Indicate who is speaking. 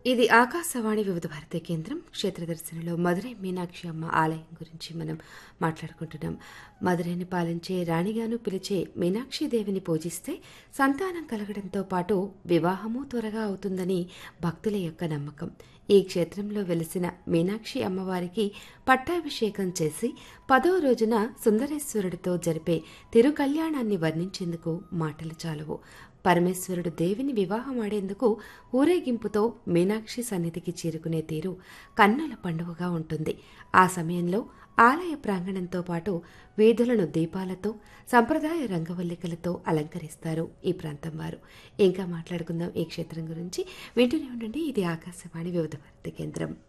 Speaker 1: ఇది ఆకాశవాణి వివిధ భారతి కేంద్రం క్షేత్ర దర్శనలో మధురై మీనాక్షి అమ్మ ఆలయం గురించి మనం మాట్లాడుకుంటున్నాం మధురైని పాలించే రాణిగాను పిలిచే మీనాక్షి దేవిని పూజిస్తే సంతానం కలగడంతో పాటు వివాహము త్వరగా అవుతుందని భక్తుల యొక్క నమ్మకం ఈ క్షేత్రంలో వెలిసిన మీనాక్షి అమ్మవారికి పట్టాభిషేకం చేసి పదో రోజున సుందరేశ్వరుడితో జరిపే తిరుకల్యాణాన్ని వర్ణించేందుకు మాటలు చాలవు పరమేశ్వరుడు దేవిని వివాహమాడేందుకు ఊరేగింపుతో మీనాక్షి సన్నిధికి చేరుకునే తీరు కన్నుల పండుగగా ఉంటుంది ఆ సమయంలో ఆలయ ప్రాంగణంతో పాటు వీధులను దీపాలతో సంప్రదాయ రంగవల్లికలతో అలంకరిస్తారు ఈ ప్రాంతం వారు ఇంకా మాట్లాడుకుందాం ఈ క్షేత్రం గురించి వింటూనే ఉండండి ఇది ఆకాశవాణి వివిధ భారతి కేంద్రం